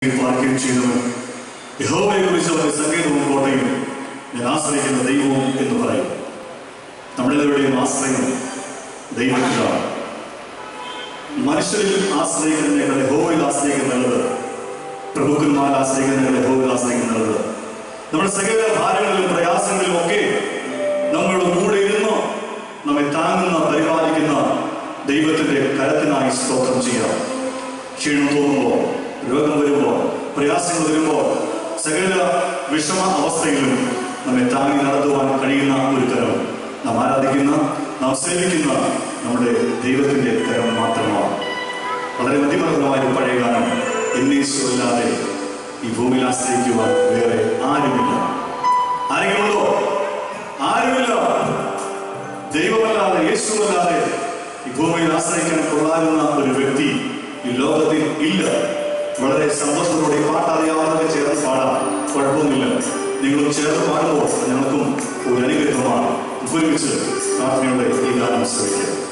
പാർക്കുകയും ചെയ്തവൻ യഹോവയെ കുറിച്ച് അവന്റെ സംഗീതവും കോട്ടയും ഞാൻ ആശ്രയിക്കുന്ന ദൈവവും എന്ന് പറയും നമ്മളെല്ലാവരുടെയും ആശ്രയം ദൈവത്തിലാണ് മനുഷ്യരിൽ ആശ്രയിക്കുന്നതിനേക്കാൾ യഹോവയിൽ ആശ്രയിക്കുന്നത് പ്രഭുക്കന്മാർ ആശ്രയിക്കുന്നതിനേക്കാൾ യഹോവയിൽ ആശ്രയിക്കുന്നത് നമ്മുടെ സകല ഭാരങ്ങളിലും പ്രയാസങ്ങളിലും ഒക്കെ നമ്മളുടെ കൂടെ ഇരുന്ന് നമ്മെ താങ്ങുന്ന പരിപാലിക്കുന്ന ദൈവത്തിന്റെ കരത്തിനായി സ്തോത്രം ചെയ്യാം ക്ഷീണം തോന്നുമ്പോൾ രോഗം വരുമ്പോൾ പ്രയാസങ്ങൾ വരുമ്പോൾ സകല വിഷമ അവസ്ഥയിലും നമ്മെ താങ്ങി നടത്തുവാൻ കഴിയുന്ന ഒരു കരം നാം ആരാധിക്കുന്ന നാം സേവിക്കുന്ന നമ്മുടെ ദൈവത്തിന്റെ കരം മാത്രമാണ് വളരെ മതിമനോഹരമായ ഒരു പഴയ ഗാനം എന്നീശ്വരല്ലാതെ ഈ ഭൂമിയിൽ ആശ്രയിക്കുവാൻ വേറെ ആരുമില്ല ആരെങ്കിലുമുണ്ടോ ആരുമില്ല ദൈവമല്ലാതെ യേശുവല്ലാതെ ഈ ഭൂമിയിൽ ആശ്രയിക്കാൻ കൊള്ളാവുന്ന ഒരു വ്യക്തി ഈ ലോകത്തിൽ ഇല്ല വളരെ സന്തോഷത്തോടെ ഈ പാട്ട് അറിയാവുന്നതൊക്കെ ചേർന്ന് പാടാം കുഴപ്പമൊന്നുമില്ല നിങ്ങളും ചേർന്ന് പാടുമ്പോൾ ഞങ്ങൾക്കും ഒരു അനുഗ്രഹമാണ് ഒരുമിച്ച് പ്രാർത്ഥനയോടെ ഈ ഗാനം ശ്രമിക്കാം